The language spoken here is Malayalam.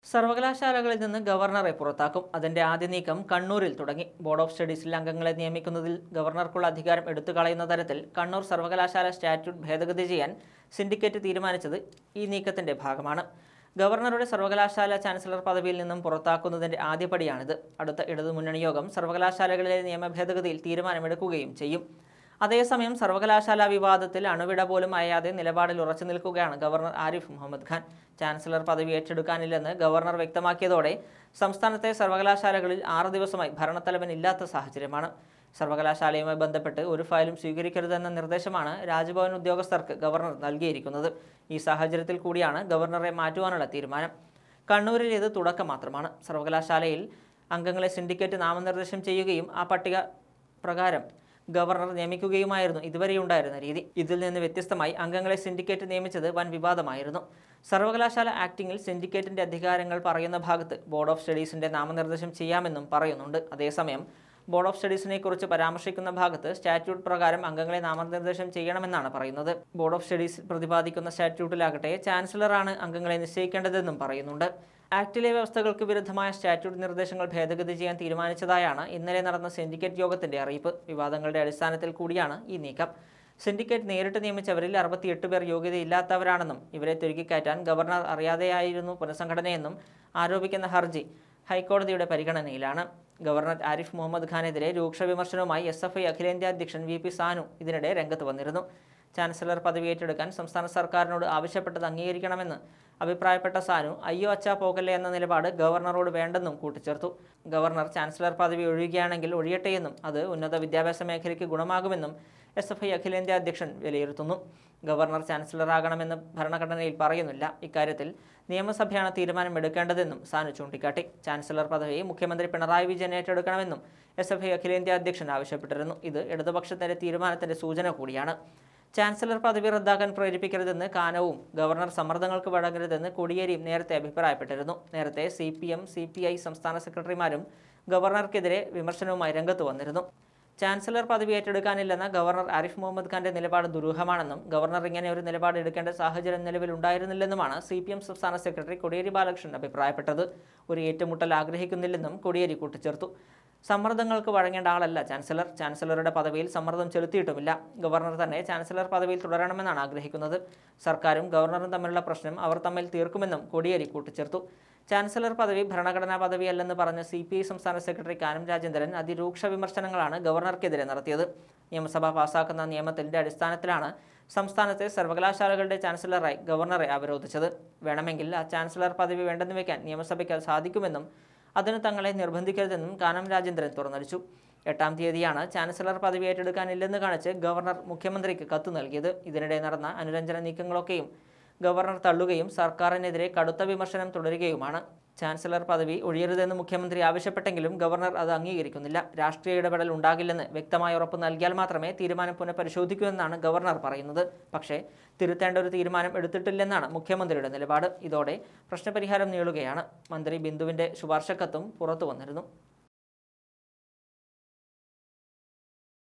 സർവകലാശാലകളിൽ നിന്ന് ഗവർണറെ പുറത്താക്കും അതിന്റെ ആദ്യ നീക്കം കണ്ണൂരിൽ തുടങ്ങി ബോർഡ് ഓഫ് സ്റ്റഡീസിൽ അംഗങ്ങളെ നിയമിക്കുന്നതിൽ ഗവർണർക്കുള്ള അധികാരം എടുത്തു കളയുന്ന തരത്തിൽ കണ്ണൂർ സർവകലാശാല സ്റ്റാറ്റ്യൂട്ട് ഭേദഗതി ചെയ്യാൻ സിൻഡിക്കേറ്റ് തീരുമാനിച്ചത് ഈ നീക്കത്തിന്റെ ഭാഗമാണ് ഗവർണറുടെ സർവകലാശാല ചാൻസലർ പദവിയിൽ നിന്നും പുറത്താക്കുന്നതിന്റെ ആദ്യപടിയാണിത് അടുത്ത ഇടതുമുന്നണി യോഗം സർവകലാശാലകളിലെ നിയമ ഭേദഗതിയിൽ തീരുമാനമെടുക്കുകയും ചെയ്യും അതേസമയം സർവകലാശാല വിവാദത്തിൽ അണുവിട പോലും അയാതെ നിലപാടിൽ ഉറച്ചു നിൽക്കുകയാണ് ഗവർണർ ആരിഫ് മുഹമ്മദ് ഖാൻ ചാൻസലർ പദവി ഏറ്റെടുക്കാനില്ലെന്ന് ഗവർണർ വ്യക്തമാക്കിയതോടെ സംസ്ഥാനത്തെ സർവകലാശാലകളിൽ ആറ് ദിവസമായി ഭരണത്തലവൻ ഇല്ലാത്ത സാഹചര്യമാണ് സർവകലാശാലയുമായി ബന്ധപ്പെട്ട് ഒരു ഫയലും സ്വീകരിക്കരുതെന്ന നിർദ്ദേശമാണ് രാജ്ഭവൻ ഉദ്യോഗസ്ഥർക്ക് ഗവർണർ നൽകിയിരിക്കുന്നത് ഈ സാഹചര്യത്തിൽ കൂടിയാണ് ഗവർണറെ മാറ്റുവാനുള്ള തീരുമാനം കണ്ണൂരിൽ ഇത് തുടക്കം മാത്രമാണ് സർവകലാശാലയിൽ അംഗങ്ങളെ സിൻഡിക്കേറ്റ് നാമനിർദ്ദേശം ചെയ്യുകയും ആ പട്ടിക പ്രകാരം ഗവർണർ നിയമിക്കുകയുമായിരുന്നു ഇതുവരെയുണ്ടായിരുന്ന രീതി ഇതിൽ നിന്ന് വ്യത്യസ്തമായി അംഗങ്ങളെ സിൻഡിക്കേറ്റ് നിയമിച്ചത് വൻ വിവാദമായിരുന്നു സർവകലാശാല ആക്ടിങ്ങിൽ സിൻഡിക്കേറ്റിന്റെ അധികാരങ്ങൾ പറയുന്ന ഭാഗത്ത് ബോർഡ് ഓഫ് സ്റ്റഡീസിന്റെ നാമനിർദ്ദേശം ചെയ്യാമെന്നും പറയുന്നുണ്ട് അതേസമയം ബോർഡ് ഓഫ് സ്റ്റഡീസിനെ കുറിച്ച് പരാമർശിക്കുന്ന ഭാഗത്ത് സ്റ്റാറ്റ്യൂട്ട് പ്രകാരം അംഗങ്ങളെ നാമനിർദ്ദേശം ചെയ്യണമെന്നാണ് പറയുന്നത് ബോർഡ് ഓഫ് സ്റ്റഡീസ് പ്രതിപാദിക്കുന്ന സ്റ്റാറ്റ്യൂട്ടിലാകട്ടെ ചാൻസലറാണ് അംഗങ്ങളെ നിശ്ചയിക്കേണ്ടതെന്നും പറയുന്നുണ്ട് ആക്ടിലെ വ്യവസ്ഥകൾക്ക് വിരുദ്ധമായ സ്റ്റാറ്റ്യൂട്ട് നിർദ്ദേശങ്ങൾ ഭേദഗതി ചെയ്യാൻ തീരുമാനിച്ചതായാണ് ഇന്നലെ നടന്ന സിൻഡിക്കേറ്റ് യോഗത്തിന്റെ അറിയിപ്പ് വിവാദങ്ങളുടെ അടിസ്ഥാനത്തിൽ കൂടിയാണ് ഈ നീക്കം സിൻഡിക്കേറ്റ് നേരിട്ട് നിയമിച്ചവരിൽ അറുപത്തിയെട്ട് പേർ യോഗ്യതയില്ലാത്തവരാണെന്നും ഇവരെ തിരുകിക്കയറ്റാൻ ഗവർണർ അറിയാതെയായിരുന്നു പുനഃസംഘടനയെന്നും ആരോപിക്കുന്ന ഹർജി ഹൈക്കോടതിയുടെ പരിഗണനയിലാണ് ഗവർണർ ആരിഫ് മുഹമ്മദ് ഖാനെതിരെ രൂക്ഷ വിമർശനവുമായി എസ് എഫ് ഐ അഖിലേന്ത്യാ അധ്യക്ഷൻ വി പി സാനു ഇതിനിടെ രംഗത്ത് വന്നിരുന്നു ചാൻസലർ പദവി ഏറ്റെടുക്കാൻ സംസ്ഥാന സർക്കാരിനോട് ആവശ്യപ്പെട്ടത് അംഗീകരിക്കണമെന്ന് അഭിപ്രായപ്പെട്ട സാനു അയ്യോ അച്ചാ പോകല്ലേ എന്ന നിലപാട് ഗവർണറോട് വേണ്ടെന്നും കൂട്ടിച്ചേർത്തു ഗവർണർ ചാൻസലർ പദവി ഒഴിയുകയാണെങ്കിൽ ഒഴിയട്ടെയെന്നും അത് ഉന്നത വിദ്യാഭ്യാസ മേഖലയ്ക്ക് ഗുണമാകുമെന്നും എസ് എഫ് ഐ അഖിലേന്ത്യാ അധ്യക്ഷൻ വിലയിരുത്തുന്നു ഗവർണർ ചാൻസലറാകണമെന്ന് ഭരണഘടനയിൽ പറയുന്നില്ല ഇക്കാര്യത്തിൽ നിയമസഭയാണ് തീരുമാനമെടുക്കേണ്ടതെന്നും സാനു ചൂണ്ടിക്കാട്ടി ചാൻസലർ പദവി മുഖ്യമന്ത്രി പിണറായി വിജയൻ ഏറ്റെടുക്കണമെന്നും എസ് എഫ് ഐ അഖിലേന്ത്യാ അധ്യക്ഷൻ ആവശ്യപ്പെട്ടിരുന്നു ഇത് ഇടതുപക്ഷത്തിന്റെ തീരുമാനത്തിന്റെ സൂചന കൂടിയാണ് ചാൻസലർ പദവി റദ്ദാക്കാൻ പ്രേരിപ്പിക്കരുതെന്ന് കാനവും ഗവർണർ സമ്മർദ്ദങ്ങൾക്ക് വഴങ്ങരുതെന്ന് കോടിയേരിയും നേരത്തെ അഭിപ്രായപ്പെട്ടിരുന്നു നേരത്തെ C P M C P I സംസ്ഥാന സെക്രട്ടറിമാരും ഗവർണർക്കെതിരെ വിമർശനവുമായി രംഗത്ത് വന്നിരുന്നു ചാൻസലർ പദവി ഏറ്റെടുക്കാനില്ലെന്ന ഗവർണർ ആരിഫ് മുഹമ്മദ് ഖാന്റെ നിലപാട് ദുരൂഹമാണെന്നും ഗവർണർ ഇങ്ങനെ ഒരു നിലപാട് എടുക്കേണ്ട സാഹചര്യം നിലവിലുണ്ടായിരുന്നില്ലെന്നുമാണ് സി പി എം സംസ്ഥാന സെക്രട്ടറി കോടിയേരി ബാലകൃഷ്ണൻ അഭിപ്രായപ്പെട്ടത് ഒരു ഏറ്റുമുട്ടൽ ആഗ്രഹിക്കുന്നില്ലെന്നും കോടിയേരി കൂട്ടിച്ചേർത്തു സമ്മർദ്ദങ്ങൾക്ക് വഴങ്ങേണ്ട ആളല്ല ചാൻസലർ ചാൻസലറുടെ പദവിയിൽ സമ്മർദ്ദം ചെലുത്തിയിട്ടുമില്ല ഗവർണർ തന്നെ ചാൻസലർ പദവിയിൽ തുടരണമെന്നാണ് ആഗ്രഹിക്കുന്നത് സർക്കാരും ഗവർണറും തമ്മിലുള്ള പ്രശ്നം അവർ തമ്മിൽ തീർക്കുമെന്നും കോടിയേരി കൂട്ടിച്ചേർത്തു ചാൻസലർ പദവി ഭരണഘടനാ പദവിയല്ലെന്ന് പറഞ്ഞ സി പി ഐ സംസ്ഥാന സെക്രട്ടറി കാനം രാജേന്ദ്രൻ അതിരൂക്ഷ വിമർശനങ്ങളാണ് ഗവർണർക്കെതിരെ നടത്തിയത് നിയമസഭ പാസാക്കുന്ന നിയമത്തിന്റെ അടിസ്ഥാനത്തിലാണ് സംസ്ഥാനത്തെ സർവകലാശാലകളുടെ ചാൻസലറായി ഗവർണറെ അവരോധിച്ചത് വേണമെങ്കിൽ ആ ചാൻസലർ പദവി വേണ്ടെന്ന് വയ്ക്കാൻ നിയമസഭയ്ക്ക് സാധിക്കുമെന്നും അതിന് തങ്ങളെ നിർബന്ധിക്കരുതെന്നും കാനം രാജേന്ദ്രൻ തുറന്നടിച്ചു എട്ടാം തീയതിയാണ് ചാൻസലർ പദവി ഏറ്റെടുക്കാനില്ലെന്ന് കാണിച്ച് ഗവർണർ മുഖ്യമന്ത്രിക്ക് കത്ത് നൽകിയത് ഇതിനിടെ നടന്ന അനുരഞ്ജന നീക്കങ്ങളൊക്കെയും ഗവർണർ തള്ളുകയും സർക്കാരിനെതിരെ കടുത്ത വിമർശനം തുടരുകയുമാണ് ചാൻസലർ പദവി ഒഴിയരുതെന്ന് മുഖ്യമന്ത്രി ആവശ്യപ്പെട്ടെങ്കിലും ഗവർണർ അത് അംഗീകരിക്കുന്നില്ല രാഷ്ട്രീയ ഇടപെടൽ ഉണ്ടാകില്ലെന്ന് വ്യക്തമായ ഉറപ്പ് നൽകിയാൽ മാത്രമേ തീരുമാനം പുനഃപരിശോധിക്കൂ എന്നാണ് ഗവർണർ പറയുന്നത് പക്ഷേ തിരുത്തേണ്ട ഒരു തീരുമാനം എടുത്തിട്ടില്ലെന്നാണ് മുഖ്യമന്ത്രിയുടെ നിലപാട് ഇതോടെ പ്രശ്നപരിഹാരം നീളുകയാണ് മന്ത്രി ബിന്ദുവിന്റെ ശുപാർശക്കത്തും പുറത്തു വന്നിരുന്നു